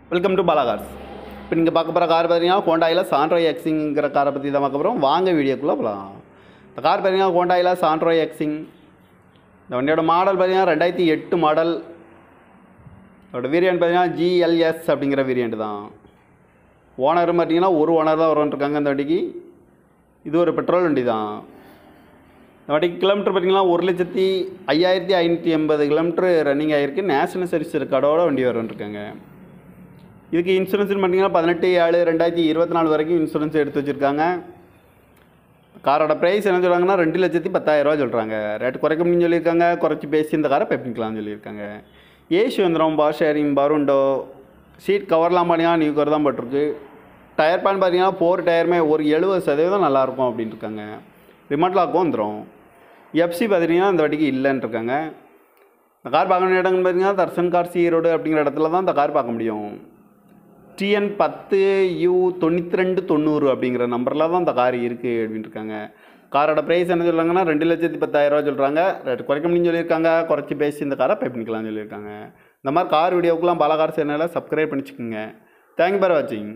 welcome to Bala cars இப்போ நீங்கள் பார்க்க போகிற கார் பார்த்தீங்கன்னா ஹோண்டாயில் சாண்ட்ரோய் எக்ஸிங்கிற காரை பற்றி தான் பார்க்க போகிறோம் வாங்க வீடியோக்குள்ளே போகலாம் இந்த கார் பார்த்தீங்கன்னா ஹோண்டாயில் சாண்ட்ரோய் எக்ஸிங் இந்த வண்டியோட மாடல் பார்த்தீங்கன்னா ரெண்டாயிரத்தி எட்டு மாடல் அதோட வேரியண்ட் பார்த்தீங்கன்னா ஜிஎல்எஸ் அப்படிங்கிற வேரியண்ட் தான் ஓனரும் பார்த்தீங்கன்னா ஒரு ஓனர் தான் வருவான்ருக்காங்க இந்த வண்டிக்கு இது ஒரு பெட்ரோல் வண்டி தான் இந்த வண்டிக்கு கிலோமீட்டர் பார்த்தீங்கன்னா ஒரு லட்சத்தி ஐயாயிரத்தி ஐநூற்றி எண்பது கிலோமீட்டர் ரன்னிங் ஆகிருக்கு நேஷனல் சர்வீஸ் ரெக்கார்டோட வண்டி வருவான்ருக்காங்க இதுக்கு இன்சூரன்ஸ்னு பார்த்தீங்கன்னா பதினெட்டு ஏழு ரெண்டாயிரத்தி இருபத்தி நாலு வரைக்கும் இன்சூரன்ஸ் எடுத்து வச்சுருக்காங்க காரோட ப்ரைஸ் என்ன சொல்கிறாங்கன்னா ரெண்டு லட்சத்தி பத்தாயிரரூவா சொல்கிறாங்க ரேட் குறைக்க முடியும்னு சொல்லியிருக்காங்க குறைச்சி பேசி இந்த காரை பெப்பிக்கலாம்னு சொல்லியிருக்காங்க ஏசி வந்துடும் பார் ஷேரிங் பருண்டோ சீட் கவர்லாம் பார்த்தீங்கன்னா நியூ கவர் தான் போட்டிருக்கு டயர் பேன் பார்த்தீங்கன்னா ஃபோர் டயருமே ஒரு எழுபது சதவீதம் நல்லாயிருக்கும் அப்படின்ட்டு இருக்காங்க ரிமோட் லாக்கும் வந்துடும் எஃப்சி பார்த்தீங்கன்னா இந்த வாட்டிக்கு இல்லைன்னு இருக்காங்க இந்த கார் பார்க்க வேண்டிய இடங்கள்னு பார்த்தீங்கன்னா தர்சன் கார் சி ரோடு அப்படிங்கிற இடத்துல தான் இந்த கார் பார்க்க முடியும் டிஎன் பத்து யூ தொண்ணூற்றி ரெண்டு தொண்ணூறு அப்படிங்கிற நம்பரில் தான் இந்த கார் இருக்குது அப்படின்ட்டு இருக்காங்க காரோட ப்ரைஸ் என்ன சொல்கிறாங்கன்னா ரெண்டு லட்சத்தி பத்தாயிரரூவா சொல்கிறாங்க ரேட் குறைக்க முடியும்னு சொல்லியிருக்காங்க குறைச்சி பேசி இந்த காரை பே பண்ணிக்கலாம்னு சொல்லியிருக்காங்க இந்த மாதிரி கார் வீடியோக்கெலாம் பல கார் சேனலை சப்ஸ்கிரைப் பண்ணிச்சுக்கோங்க தேங்க்யூ ஃபார் வாட்சிங்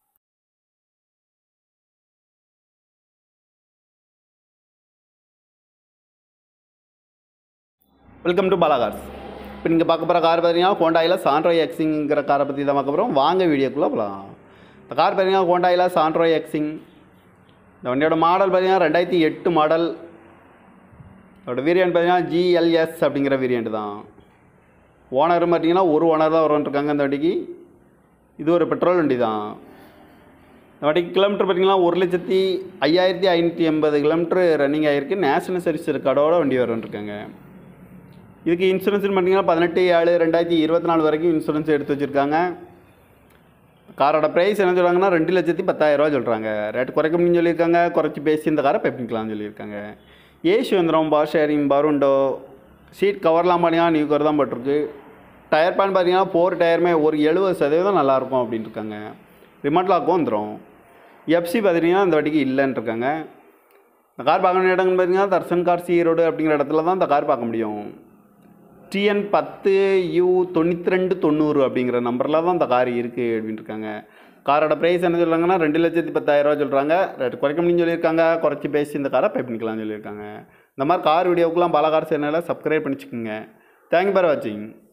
வெல்கம் டு பாலாகார்ஸ் இப்போ நீங்கள் பார்க்க போகிற கார் பார்த்தீங்கன்னா ஹோண்டாயில் சாண்ட்ரோய் எக்ஸிங்கிற காரை பற்றி தான் பார்க்க போகிறோம் வாங்க வீடியோக்குள்ளே போகலாம் இந்த கார் பார்த்தீங்கன்னா ஹோண்டாயில் சாண்ட்ரோய் எக்ஸிங் இந்த வண்டியோட மாடல் பார்த்தீங்கன்னா ரெண்டாயிரத்தி எட்டு மாடல் அதோட வேரியண்ட் பார்த்தீங்கன்னா ஜிஎல்எஸ் அப்படிங்கிற வேரியண்ட் தான் ஓனரும் பார்த்தீங்கன்னா ஒரு ஓனர் தான் வருவான்ருக்காங்க இந்த வண்டிக்கு இது ஒரு பெட்ரோல் வண்டி தான் இந்த வண்டிக்கு கிலோமீட்டர் பார்த்தீங்கன்னா ஒரு லட்சத்தி ஐயாயிரத்தி ஐநூற்றி எண்பது கிலோமீட்டர் ரன்னிங் ஆகிருக்கு நேஷனல் சர்வீஸ் ரெக்கார்டோட வண்டி வருவான்ருக்காங்க இதுக்கு இன்சூரன்ஸ்னு பார்த்தீங்கன்னா பதினெட்டு ஏழு ரெண்டாயிரத்தி இருபத்தி நாலு வரைக்கும் இன்சூரன்ஸ் எடுத்து வச்சுருக்காங்க காரோட ப்ரைஸ் என்ன சொல்கிறாங்கன்னா ரெண்டு லட்சத்தி பத்தாயிரரூவா சொல்கிறாங்க ரேட் குறைக்க முடியும்னு சொல்லியிருக்காங்க குறைச்சி பேசி இந்த காரை பெப்பிக்கலாம்னு சொல்லியிருக்காங்க ஏசி வந்துடும் பார் ஷேரிங் பருண்டோ சீட் கவர்லாம் பார்த்தீங்கன்னா நியூ கவர் தான் போட்டிருக்கு டயர் பேன் பார்த்தீங்கன்னா ஃபோர் டயருமே ஒரு எழுபது சதவீதம் நல்லாயிருக்கும் அப்படின்ட்டு இருக்காங்க ரிமோட் லாக்கும் வந்துடும் எஃப்சி பார்த்தீங்கன்னா இந்த வாட்டிக்கு இல்லைன்னு இருக்காங்க இந்த கார் பார்க்க வேண்டிய இடங்கள்னு பார்த்தீங்கன்னா தர்சன் கார் சி ரோடு அப்படிங்கிற இடத்துல தான் இந்த கார் பார்க்க முடியும் டிஎன் பத்து யூ தொண்ணூற்றி ரெண்டு தொண்ணூறு அப்படிங்கிற நம்பரில் தான் இந்த கார் இருக்குது அப்படின்ட்டு இருக்காங்க காரோட ப்ரைஸ் என்ன சொல்கிறாங்கன்னா ரெண்டு லட்சத்தி பத்தாயிரரூவா சொல்கிறாங்க ரேட் குறைக்க முடியும்னு சொல்லியிருக்காங்க குறைச்சி பேசி இந்த காரை பே பண்ணிக்கலாம்னு சொல்லியிருக்காங்க இந்த மாதிரி கார் வீடியோக்கெலாம் பல கார் சேனலை சப்ஸ்கிரைப் பண்ணிச்சுக்கோங்க தேங்க்யூ ஃபார் வாட்சிங்